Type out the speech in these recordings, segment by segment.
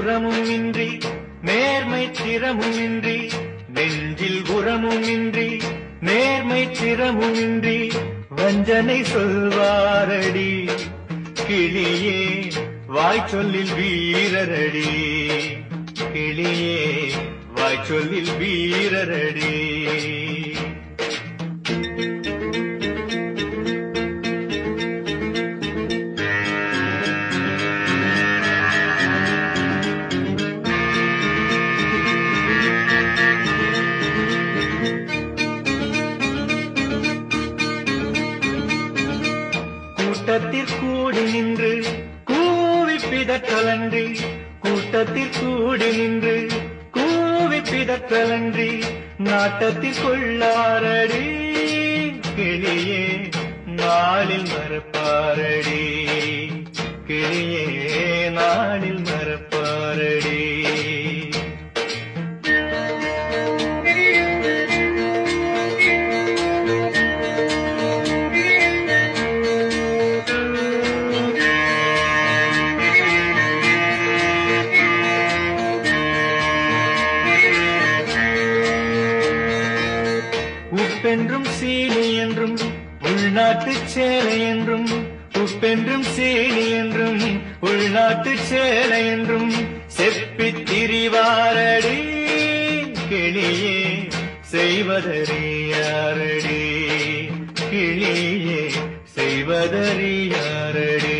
உரமும் இன்றி நேர்மை திறமும் இன்றி நெஞ்சில் உரமும் இன்றி நேர்மை திறமும் இன்றி வஞ்சனை சொல்வாரடி கிளியே வாய் சொல்லில் வீரரடி கிளியே வாய் சொல்லில் வீரரடி கூட்டத்தில் கூடி நின்று கூவி பிதற்றலன்றி கூட்டத்தில் கூடி நின்று கூவி பிதற்றலன்றி நாட்டத்தில் கொள்ளாரடி கிளியே நாளில் மறப்பாரடி கிளியே நாளில் மறப்பாரடி உப்பென்றும் சீனி என்றும் உள்நாட்டு சேலை என்றும் உப்பென்றும் சீனி என்றும் உள்நாட்டு சேலை என்றும் செப்பித் திரிவாரடி கிளியே செய்வதறியாரடி கிளியே செய்வதறியாரடி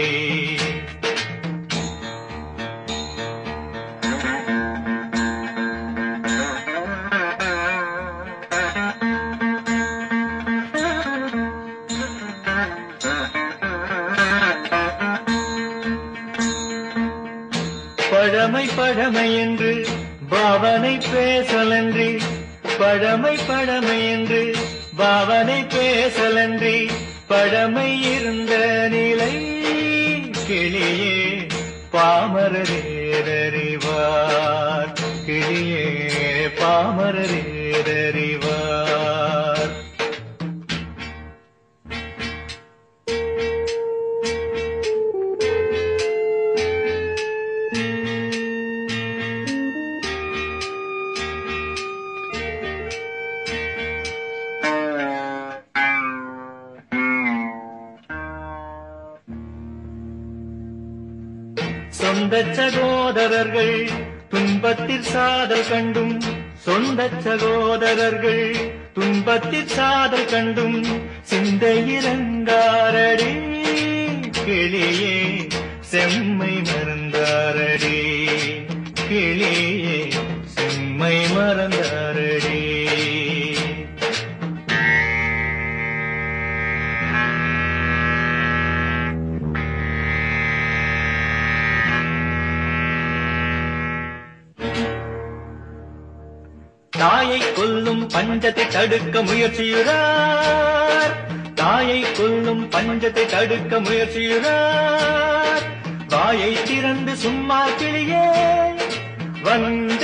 பழமை பழமை என்று பாவனை பேசலன்றி பழமை பழமை என்று பாவனை பேசலன்றி பழமை இருந்த நிலை கிளியே பாமரரேரறிவார் கிளியே பாமரரேரறிவார் சொந்த சகோதரர்கள் துன்பத்தில் சாதல் கண்டும் சொந்த சகோதரர்கள் துன்பத்தில் சாதல் கண்டும் சிந்தையிறங்காரடி கிளியே செம்மை மறந்தாரடி கிளியே செம்மை மறந்தாரடி தாயை கொல்லும் பஞ்சத்தை தடுக்க முயற்சியுறார் தாயை கொல்லும் பஞ்சத்தை தடுக்க முயற்சியுறார் வாயை திறந்து சும்மா கிளியே வந்த